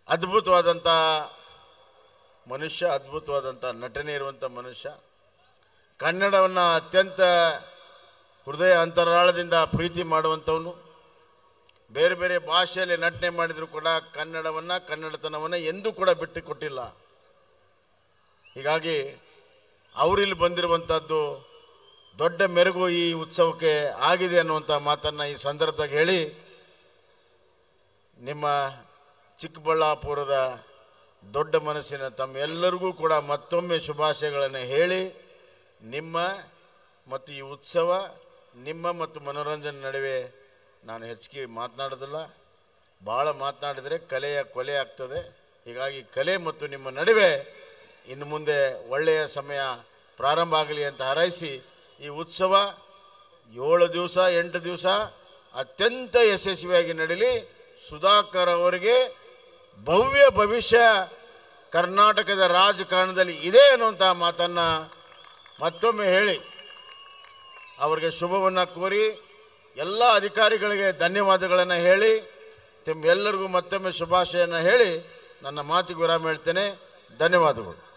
ಅದ್ಭುತವಾದಂಥ ಮನುಷ್ಯ ಅದ್ಭುತವಾದಂಥ ನಟನೆ ಇರುವಂಥ ಮನುಷ್ಯ ಕನ್ನಡವನ್ನು ಅತ್ಯಂತ ಹೃದಯ ಅಂತರಾಳದಿಂದ ಪ್ರೀತಿ ಮಾಡುವಂಥವನು ಬೇರೆ ಬೇರೆ ಭಾಷೆಯಲ್ಲಿ ನಟನೆ ಮಾಡಿದರೂ ಕೂಡ ಕನ್ನಡವನ್ನು ಕನ್ನಡತನವನ್ನು ಎಂದೂ ಕೂಡ ಬಿಟ್ಟು ಕೊಟ್ಟಿಲ್ಲ ಹೀಗಾಗಿ ಅವರಿಲ್ಲಿ ಬಂದಿರುವಂಥದ್ದು ದೊಡ್ಡ ಮೆರುಗು ಈ ಉತ್ಸವಕ್ಕೆ ಆಗಿದೆ ಅನ್ನುವಂಥ ಮಾತನ್ನು ಈ ಸಂದರ್ಭದಾಗ ಹೇಳಿ ನಿಮ್ಮ ಚಿಕ್ಕಬಳ್ಳಾಪುರದ ದೊಡ್ಡ ಮನಸ್ಸಿನ ತಮ್ಮೆಲ್ಲರಿಗೂ ಕೂಡ ಮತ್ತೊಮ್ಮೆ ಶುಭಾಶಯಗಳನ್ನು ಹೇಳಿ ನಿಮ್ಮ ಮತ್ತು ಈ ಉತ್ಸವ ನಿಮ್ಮ ಮತ್ತು ಮನೋರಂಜನೆ ನಡುವೆ ನಾನು ಹೆಚ್ಚಿಗೆ ಮಾತನಾಡೋದಿಲ್ಲ ಭಾಳ ಮಾತನಾಡಿದರೆ ಕಲೆಯ ಕೊಲೆ ಆಗ್ತದೆ ಹೀಗಾಗಿ ಕಲೆ ಮತ್ತು ನಿಮ್ಮ ನಡುವೆ ಇನ್ನು ಮುಂದೆ ಒಳ್ಳೆಯ ಸಮಯ ಪ್ರಾರಂಭ ಆಗಲಿ ಅಂತ ಹಾರೈಸಿ ಈ ಉತ್ಸವ ಏಳು ದಿವಸ ಎಂಟು ದಿವಸ ಅತ್ಯಂತ ಯಶಸ್ವಿಯಾಗಿ ನಡೀಲಿ ಸುಧಾಕರ್ ಅವರಿಗೆ ಭವ್ಯ ಭವಿಷ್ಯ ಕರ್ನಾಟಕದ ರಾಜಕಾರಣದಲ್ಲಿ ಇದೆ ಅನ್ನುವಂಥ ಮಾತನ್ನು ಮತ್ತೊಮ್ಮೆ ಹೇಳಿ ಅವರಿಗೆ ಶುಭವನ್ನು ಕೋರಿ ಎಲ್ಲ ಅಧಿಕಾರಿಗಳಿಗೆ ಧನ್ಯವಾದಗಳನ್ನು ಹೇಳಿ ತಮ್ಮೆಲ್ಲರಿಗೂ ಮತ್ತೊಮ್ಮೆ ಶುಭಾಶಯನ ಹೇಳಿ ನನ್ನ ಮಾತಿಗೆ ವಿರಾಮ ಹೇಳ್ತೇನೆ ಧನ್ಯವಾದಗಳು